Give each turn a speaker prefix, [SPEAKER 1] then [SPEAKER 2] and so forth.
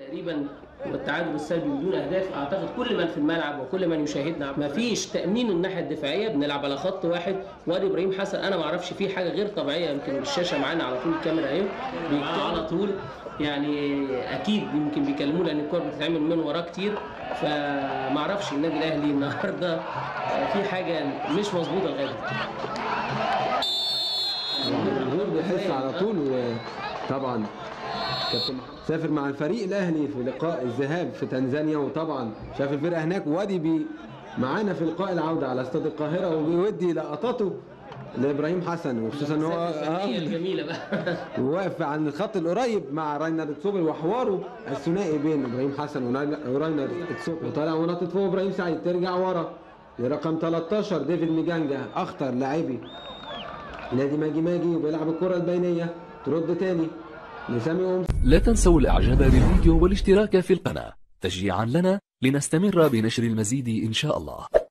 [SPEAKER 1] تقريبا والتعادل السلبي بدون اهداف اعتقد كل من في الملعب وكل من يشاهدنا ما فيش تامين الناحيه الدفاعيه بنلعب على خط واحد وادي ابراهيم حسن انا ما اعرفش فيه حاجه غير طبيعيه يمكن الشاشه معانا على طول الكاميرا اهي بيكتبوا على طول يعني اكيد يمكن بيكلموه لان الكوره بتتعمل من وراه كتير فما اعرفش النادي الاهلي النهارده في حاجه مش مظبوطه لغايه
[SPEAKER 2] الجمهور بيحس على طول وطبعا كابتن سافر مع الفريق الاهلي في لقاء الذهاب في تنزانيا وطبعا شاف الفرقه هناك وادي بي معانا في لقاء العوده على استاد القاهره وبيودي لقطاته لابراهيم حسن وخصوصا ان هو
[SPEAKER 1] الفنية
[SPEAKER 2] آه،
[SPEAKER 1] الجميله بقى
[SPEAKER 2] واقف عند الخط القريب مع راينر تسوبل وحواره الثنائي بين ابراهيم حسن ونايل- وراينر تسوبل وطالع ونطت فوق ابراهيم سعيد ترجع ورا لرقم 13 ديفيد ميجانجا اخطر لاعبي نادي ماجي ماجي وبيلعب الكره البينيه ترد تاني لسامي أمس
[SPEAKER 3] لا تنسوا الاعجاب بالفيديو والاشتراك في القناة تشجيعا لنا لنستمر بنشر المزيد ان شاء الله